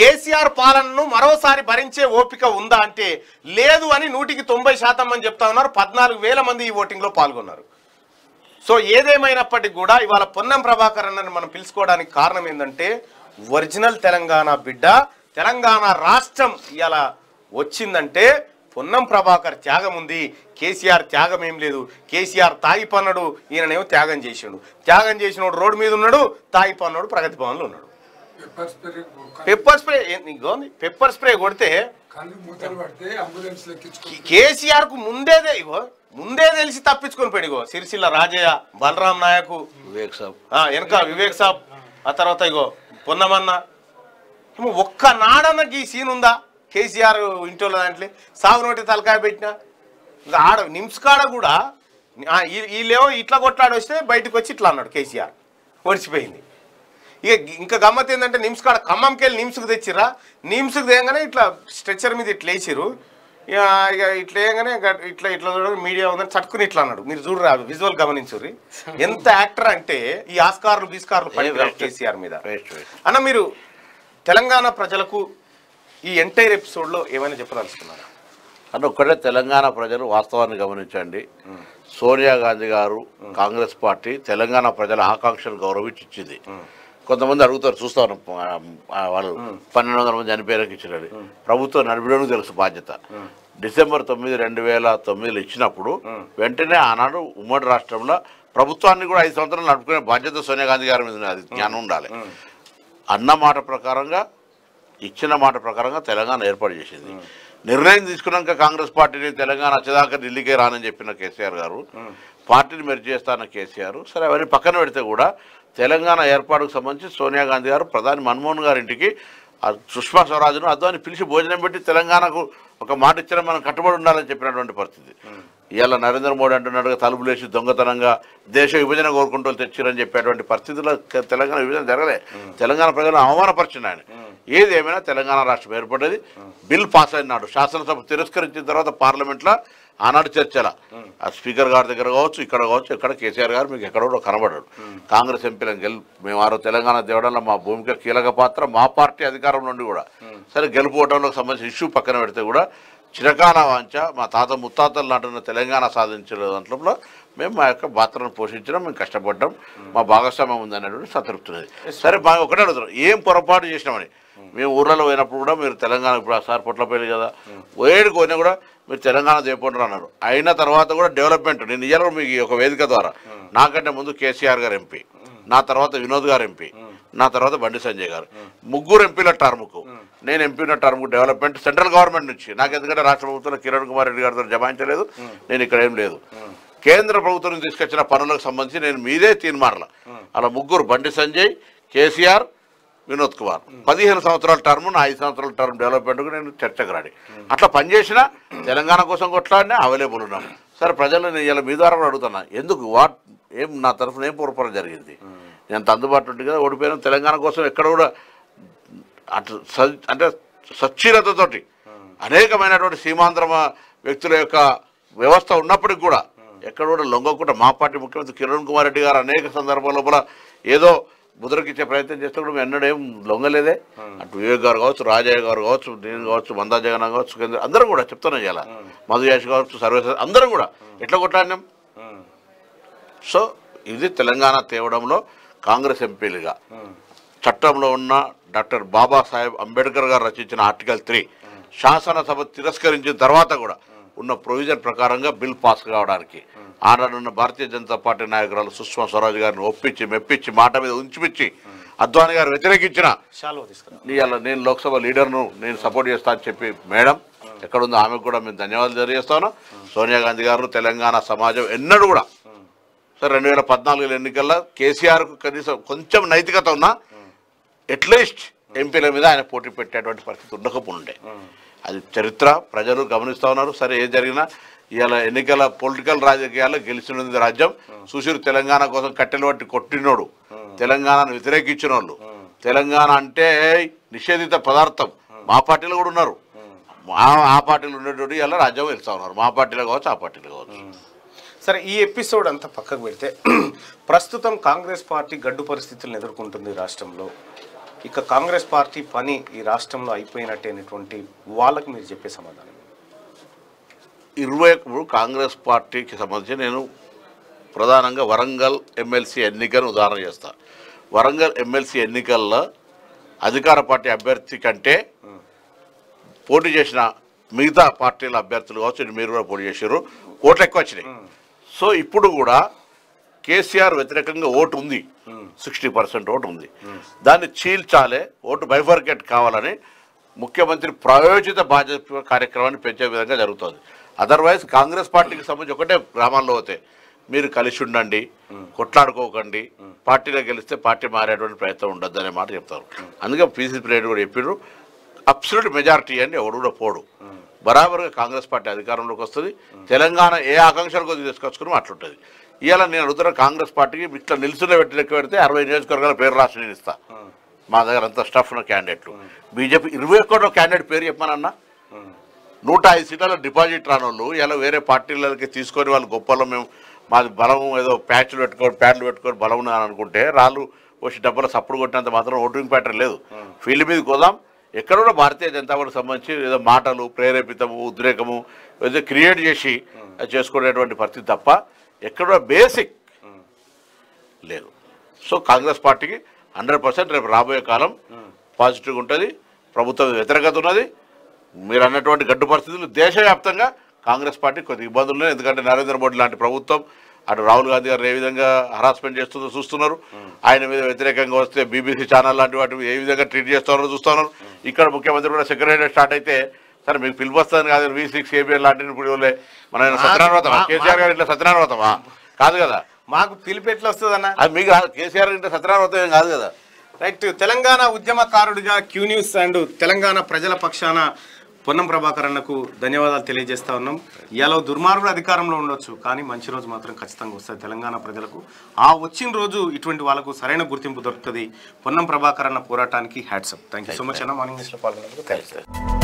కేసీఆర్ పాలనను మరోసారి భరించే ఓపిక ఉందా అంటే లేదు అని నూటికి తొంభై శాతం అని చెప్తా ఉన్నారు పద్నాలుగు వేల మంది ఈ ఓటింగ్లో పాల్గొన్నారు సో ఏదేమైనప్పటికీ కూడా ఇవాళ పొన్నం ప్రభాకర్ అన్నని మనం పిలుచుకోవడానికి కారణం ఏంటంటే ఒరిజినల్ తెలంగాణ బిడ్డ తెలంగాణ రాష్ట్రం ఇవాళ వచ్చిందంటే పొన్నం ప్రభాకర్ త్యాగం ఉంది కేసీఆర్ త్యాగం ఏం లేదు కేసీఆర్ తాగి పన్నడు ఈయననేమో త్యాగం చేసిండు త్యాగం చేసినోడు రోడ్డు మీద ఉన్నాడు తాగి పన్నోడు ప్రగతి భవన్లో ఉన్నాడు పెప్పర్ స్ప్రే పెప్పర్ స్ప్రే నీకు పెప్పర్ స్ప్రే కొడితే కళ్ళు మూతలు పడితే అంబులెన్స్ ఎక్కించుకో కేసీఆర్ కు ముందేదే ఇగో ముందే తెలిసి తప్పించుకొని పెడిగో సిరిసిల్ల రాజయ్య బలరాం నాయకు వివేక్ సాబ్ ఆ, వెనక వివేక్ సాబ్ ఆ తర్వాత ఇగో పొన్నమన్న ఏమో ఒక్క నాడన్నకి ఈ సీన్ ఉందా కేసీఆర్ ఇంట్లో దాంట్లో సాగునోటి తలకాయ పెట్టిన ఇంకా ఆడ నిమ్స్ కాడ కూడా ఆ, ఈ- వీళ్ళేమో ఇట్లా కొట్లాడి వస్తే బయటకు వచ్చి ఇట్లా అన్నాడు కేసీఆర్ ఓడిచిపోయింది ఇక ఇంకా గమ్మత్ ఏంటంటే నిమ్స్ కాడ ఖమ్మంకి వెళ్ళి నిమ్స్కి తెచ్చిర్రా నిమ్స్కి తేగానే ఇట్లా స్ట్రెచ్చర్ మీద ఇట్లా వేసిర్రు ఇక ఇక ఇట్లా వేయగానే ఇక ఇట్లా ఇట్లా చూడడం మీడియా ఉందని చట్టుకుని ఇట్లా అన్నాడు మీరు చూడరా విజువల్ గమనించుర్రి ఎంత యాక్టర్ అంటే ఈ ఆస్కార్లు బీస్కార్లు పడిపోయారు కేసీఆర్ మీద వేస్ట్ వేస్ట్ అన్న మీరు తెలంగాణ ప్రజలకు ఈ ఎంటైర్ ఎపిసోడ్లో ఏమైనా చెప్పదలుచుకున్నారా అంటే ఒక్కటే తెలంగాణ ప్రజలు వాస్తవాన్ని గమనించండి సోనియా గాంధీ గారు కాంగ్రెస్ పార్టీ తెలంగాణ ప్రజల ఆకాంక్షలు గౌరవించి ఇచ్చింది కొంతమంది అడుగుతారు చూస్తాను వాళ్ళు పన్నెండు వందల మంది చనిపోయారికి ఇచ్చినది ప్రభుత్వం నడిపడానికి తెలుసు బాధ్యత డిసెంబర్ తొమ్మిది రెండు వేల తొమ్మిదిలో ఇచ్చినప్పుడు వెంటనే ఆనాడు ఉమ్మడి రాష్ట్రంలో ప్రభుత్వాన్ని కూడా ఐదు సంవత్సరాలు నడుపుకునే బాధ్యత సోనియా గాంధీ గారి మీద ఉన్నది. అది జ్ఞానం ఉండాలి అన్న మాట ప్రకారంగా ఇచ్చిన మాట ప్రకారంగా తెలంగాణ ఏర్పాటు చేసింది నిర్ణయం తీసుకున్నాక కాంగ్రెస్ పార్టీని తెలంగాణ వచ్చేదాకా ఢిల్లీకే రానని చెప్పిన కేసీఆర్ గారు పార్టీని మెరుగు చేస్తాన కేసీఆర్ సరే అవన్నీ పక్కన పెడితే కూడా తెలంగాణ ఏర్పాటుకు సంబంధించి సోనియా గాంధీ గారు ప్రధాని మన్మోహన్ గారింటికి ఆ సుష్మా స్వరాజ్ను అద్వాని పిలిచి భోజనం పెట్టి తెలంగాణకు ఒక మాట ఇచ్చిన మనం కట్టుబడి ఉండాలని చెప్పినటువంటి పరిస్థితి ఇవాళ నరేంద్ర మోడీ అంటున్నాడుగా తలుపులేసి దొంగతనంగా దేశ విభజన కోరుకుంటూ తెచ్చిరని చెప్పేటువంటి పరిస్థితుల్లో తె- తెలంగాణ విభజన జరగలే తెలంగాణ ప్రజలను అవమానపరిచిన ఆయన ఏది ఏమైనా తెలంగాణ రాష్ట్రం ఏర్పడ్డది బిల్ పాస్ అయినాడు శాసనసభ తిరస్కరించిన తర్వాత పార్లమెంట్లో ఆనాడు చర్చల ఆ స్పీకర్ గారి దగ్గర కావచ్చు ఇక్కడ కావచ్చు ఎక్కడ కేసీఆర్ గారు మీకు ఎక్కడో కనబడాడు కాంగ్రెస్ ఎంపీలను గెలు మేము ఆరో తెలంగాణ తేవడంలో మా భూమిక కీలక పాత్ర మా పార్టీ అధికారం నుండి కూడా సరే గెలుపుకోవడంలో సంబంధించిన ఇష్యూ పక్కన పెడితే కూడా చిరకాల వాంఛ మా తాత ముత్తాతలు నాటున్న తెలంగాణ సాధించిన దాంట్లో మేము మా యొక్క పాత్రను పోషించడం మేము కష్టపడ్డాం మా భాగస్వామ్యం ఉందనేటువంటి సంతృప్తి ఉన్నది సరే బాగా ఒకటే అడుగుతున్నాం ఏం పొరపాటు చేసినామని మేము ఊర్లలో పోయినప్పుడు కూడా మీరు తెలంగాణ ఇప్పుడు ఆ సార్ పొట్లపల్లి కదా ఏడుకు పోయినా కూడా మీరు తెలంగాణ చేపంటారు అన్నారు అయిన తర్వాత కూడా డెవలప్మెంట్ నేను ఇయ్యాలి మీకు ఈ ఒక వేదిక ద్వారా నాకంటే ముందు కేసీఆర్ గారు ఎంపీ నా తర్వాత వినోద్ గారు ఎంపీ నా తర్వాత బండి సంజయ్ గారు ముగ్గురు ఎంపీల టర్ముకు నేను ఎంపీల టర్ముకు డెవలప్మెంట్ సెంట్రల్ గవర్నమెంట్ నుంచి నాకు ఎందుకంటే రాష్ట్ర ప్రభుత్వంలో కిరణ్ కుమార్ రెడ్డి గారితో జమాయించలేదు నేను ఇక్కడ ఏం లేదు కేంద్ర ప్రభుత్వం నుంచి తీసుకొచ్చిన పనులకు సంబంధించి నేను మీదే తీర్మానాల అలా ముగ్గురు బండి సంజయ్ కేసీఆర్ వినోద్ కుమార్ పదిహేను సంవత్సరాల టర్మ్ నా ఐదు సంవత్సరాల టర్మ్ డెవలప్మెంట్కు నేను చర్చకు రాడి అట్లా పనిచేసిన తెలంగాణ కోసం కొట్లాడినా అవైలబుల్ ఉన్నాను సరే ప్రజలు నేను ఇలా మీ ద్వారా కూడా అడుగుతున్నా ఎందుకు వాట్ ఏం నా తరఫున ఏం పొరపాటు జరిగింది నేను అంత అందుబాటులో ఉంటుంది కదా ఓడిపోయిన తెలంగాణ కోసం ఎక్కడ కూడా అటు స- అంటే సచ్చీలతతోటి అనేకమైనటువంటి సీమాంధ్ర వ్యక్తుల యొక్క వ్యవస్థ ఉన్నప్పటికి కూడా ఎక్కడ కూడా లొంగకుండా మా పార్టీ ముఖ్యమంత్రి కిరణ్ కుమార్ రెడ్డి గారు అనేక సందర్భాల లోపల ఏదో ముద్రకిచ్చే ప్రయత్నం చేస్తే కూడా మేము ఎన్నడూ ఏం లొంగలేదే అటు వివేక్ గారు కావచ్చు రాజయ్య గారు కావచ్చు నేను కావచ్చు మందా జగన్ కావచ్చు కేంద్ర అందరం కూడా చెప్తున్నాం ఇలా మధుయాష్ కావచ్చు సర్వేశ్ అందరం కూడా ఎట్లా కొట్లాడినాం సో ఇది తెలంగాణ తేవడంలో కాంగ్రెస్ ఎంపీలుగా చట్టంలో ఉన్న డాక్టర్ బాబాసాహెబ్ అంబేద్కర్ గారు రచించిన ఆర్టికల్ త్రీ శాసనసభ తిరస్కరించిన తర్వాత కూడా ఉన్న ప్రొవిజన్ ప్రకారంగా బిల్ పాస్ కావడానికి ఆనాడున్న భారతీయ జనతా పార్టీ నాయకురాలు సుష్మా స్వరాజ్ గారిని ఒప్పించి మెప్పించి మాట మీద ఉంచిపిచ్చి అద్వాని గారు వ్యతిరేకించిన షాలో తీసుకురా ఇవాళ నేను లోక్సభ లీడర్ను నేను సపోర్ట్ చేస్తా అని చెప్పి మేడం ఎక్కడుందో ఆమెకు కూడా మేము ధన్యవాదాలు తెలియజేస్తాను సోనియా గాంధీ గారు తెలంగాణ సమాజం ఎన్నడూ కూడా సరే రెండు వేల పద్నాలుగు ఎన్నికల్లో కేసీఆర్కు కనీసం కొంచెం నైతికత ఉన్నా అట్లీస్ట్ ఎంపీల మీద ఆయన పోటీ పెట్టేటువంటి పరిస్థితి ఉండకపోతుండే అది చరిత్ర ప్రజలు గమనిస్తూ ఉన్నారు సరే ఏం జరిగినా ఇవాళ ఎన్నికల పొలిటికల్ రాజకీయాల్లో గెలిచినది రాజ్యం సుశీర్ తెలంగాణ కోసం కట్టెలు పట్టి కొట్టినోడు తెలంగాణను వ్యతిరేకించిన వాళ్ళు తెలంగాణ అంటే నిషేధిత పదార్థం మా పార్టీలో కూడా ఉన్నారు మా ఆ పార్టీలో ఉండేటోడు ఇలా రాజ్యం వెళ్తా ఉన్నారు మా పార్టీలో కావచ్చు ఆ పార్టీలో కావచ్చు సరే ఈ ఎపిసోడ్ అంతా పక్కకు పెడితే ప్రస్తుతం కాంగ్రెస్ పార్టీ గడ్డు పరిస్థితులను ఎదుర్కొంటుంది రాష్ట్రంలో ఇక కాంగ్రెస్ పార్టీ పని ఈ రాష్ట్రంలో అయిపోయినట్టే అనేటువంటి వాళ్ళకి మీరు చెప్పే సమాధానం ఇరవై ఇప్పుడు కాంగ్రెస్ పార్టీకి సంబంధించి నేను ప్రధానంగా వరంగల్ ఎమ్మెల్సీ ఎన్నికను ఉదాహరణ చేస్తా వరంగల్ ఎమ్మెల్సీ ఎన్నికల్లో అధికార పార్టీ అభ్యర్థి కంటే పోటీ చేసిన మిగతా పార్టీల అభ్యర్థులు కావచ్చు ఇటు మీరు కూడా పోటీ చేశారు ఓట్లు ఎక్కువ వచ్చినాయి సో ఇప్పుడు కూడా కేసీఆర్ వ్యతిరేకంగా ఓటు ఉంది సిక్స్టీ పర్సెంట్ ఓటు ఉంది దాన్ని చీల్చాలే ఓటు బైఫర్కెట్ కావాలని ముఖ్యమంత్రి ప్రాయోజిత బాధ్యత కార్యక్రమాన్ని పెంచే విధంగా జరుగుతుంది అదర్వైజ్ కాంగ్రెస్ పార్టీకి సంబంధించి ఒకటే గ్రామాల్లో పోతే మీరు కలిసి ఉండండి కొట్లాడుకోకండి పార్టీలో గెలిస్తే పార్టీ మారేటువంటి ప్రయత్నం ఉండద్దు అనే మాట చెప్తారు అందుకే పీసీ ప్లేట్ కూడా చెప్పారు అబ్సల్యూట్ మెజారిటీ అని ఎవడు కూడా పోడు బరాబర్గా కాంగ్రెస్ పార్టీ అధికారంలోకి వస్తుంది తెలంగాణ ఏ ఆకాంక్షలు కొద్దిగా తీసుకొచ్చుకుని అట్లుంటుంది ఇవాళ నేను అడుగుతున్న కాంగ్రెస్ పార్టీకి ఇట్లా నిలుచున్న పెట్టి లెక్క పెడితే అరవై నియోజకవర్గాల పేరు రాసి నేను ఇస్తా మా దగ్గర అంత స్టఫ్ ఉన్న క్యాండిడేట్లు బీజేపీ ఇరవై ఒక్కటో క్యాండిడేట్ పేరు చెప్పానన్నా నూట ఐదు సీట్లలో డిపాజిట్ రానోళ్ళు ఇలా వేరే పార్టీలకి తీసుకొని వాళ్ళు గొప్పలో మేము మాది బలం ఏదో ప్యాచ్లు పెట్టుకొని ప్యాడ్లు పెట్టుకొని బలం ఉన్నాను అనుకుంటే రాళ్ళు వచ్చి డబ్బులు సప్పుడు కొట్టినంత మాత్రం ఓటింగ్ ప్యాటర్న్ లేదు ఫీల్డ్ మీదకి పోదాం ఎక్కడ కూడా భారతీయ జనతా పార్టీకి సంబంధించి ఏదో మాటలు ప్రేరేపితము ఉద్రేకము ఏదో క్రియేట్ చేసి అది చేసుకునేటువంటి పరిస్థితి తప్ప ఎక్కడ కూడా బేసిక్ లేదు సో కాంగ్రెస్ పార్టీకి హండ్రెడ్ పర్సెంట్ రేపు రాబోయే కాలం పాజిటివ్గా ఉంటుంది ప్రభుత్వం వ్యతిరేకత ఉన్నది మీరు అన్నటువంటి గడ్డు పరిస్థితులు దేశవ్యాప్తంగా కాంగ్రెస్ పార్టీ కొద్ది ఇబ్బందులు ఉన్నాయి ఎందుకంటే నరేంద్ర మోడీ లాంటి ప్రభుత్వం అటు రాహుల్ గాంధీ గారు ఏ విధంగా హరాస్మెంట్ చేస్తుందో చూస్తున్నారు ఆయన మీద వ్యతిరేకంగా వస్తే బీబీసీ ఛానల్ లాంటి వాటి ఏ విధంగా ట్రీట్ చేస్తున్నారో చూస్తున్నారు ఇక్కడ ముఖ్యమంత్రి కూడా సెక్రటరీ స్టార్ట్ అయితే సరే మీకు పిలుపు వస్తుంది కాదు వి సిక్స్ ఏబిఎన్ లాంటివి ఇప్పుడు ఇవ్వలే మన సత్యనారాయణ వ్రతమా కేసీఆర్ గారు ఇట్లా సత్యనారాయణ వ్రతమా కాదు కదా మాకు పిలుపు ఎట్లా వస్తుందన్న అది మీకు కాదు. కేసీఆర్ ఇంటే సత్యనారాయణ వ్రతం ఏం కాదు కదా రైట్ తెలంగాణ ఉద్యమకారుడిగా క్యూ న్యూస్ అండ్ తెలంగాణ ప్రజల పక్షాన పొన్నం ప్రభాకర్ అన్నకు ధన్యవాదాలు తెలియజేస్తా ఉన్నాం ఇవాళ దుర్మార్గుడు అధికారంలో ఉండొచ్చు కానీ మంచి రోజు మాత్రం ఖచ్చితంగా వస్తుంది తెలంగాణ ప్రజలకు ఆ వచ్చిన రోజు ఇటువంటి వాళ్ళకు సరైన గుర్తింపు దొరుకుతుంది పొన్నం ప్రభాకర్ అన్న పోరాటానికి hats off thank you so much అన్న మార్నింగ్ న్యూస్లో పాల్గొన్నందుకు థ్యాంక్స్